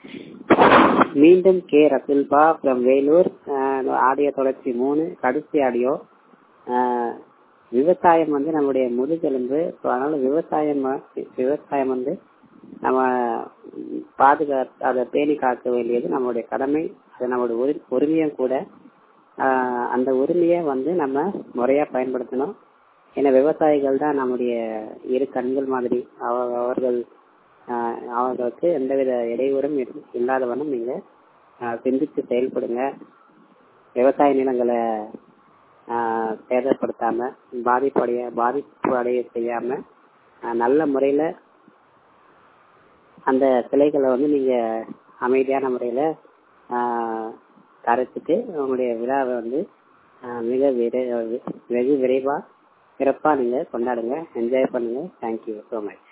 மீண்டும் கே ரசுல்பா from Vellore audio தொடர்ச்சி மூணு கடைசி ஆடியோ விவசாயம் வந்து நம்முடைய முதுகெலும்பு ஸோ அதனால விவசாயம் விவசாயம் வந்து நம்ம பாதுகா அதை பேணி காக்க வேண்டியது நம்மளுடைய கடமை அது நம்மளுடைய உரி உரிமையும் கூட அந்த உரிமையை வந்து நம்ம முறையா பயன்படுத்தணும் ஏன்னா விவசாயிகள் தான் நம்முடைய இரு கண்கள் மாதிரி அவர்கள் அவர்களுக்கு எந்தவித இடையூறும் இல்லாத வண்ணம் நீங்க சிந்தித்து செயல்படுங்க விவசாய நிலங்களை சேதப்படுத்தாம பாதிப்படைய பாதிப்பு அடைய செய்யாம நல்ல முறையில அந்த சிலைகளை வந்து நீங்க அமைதியான முறையில கரைச்சிட்டு உங்களுடைய விழாவை வந்து மிக விரை வெகு விரைவா சிறப்பா நீங்க கொண்டாடுங்க என்ஜாய் பண்ணுங்க தேங்க்யூ ஸோ மச்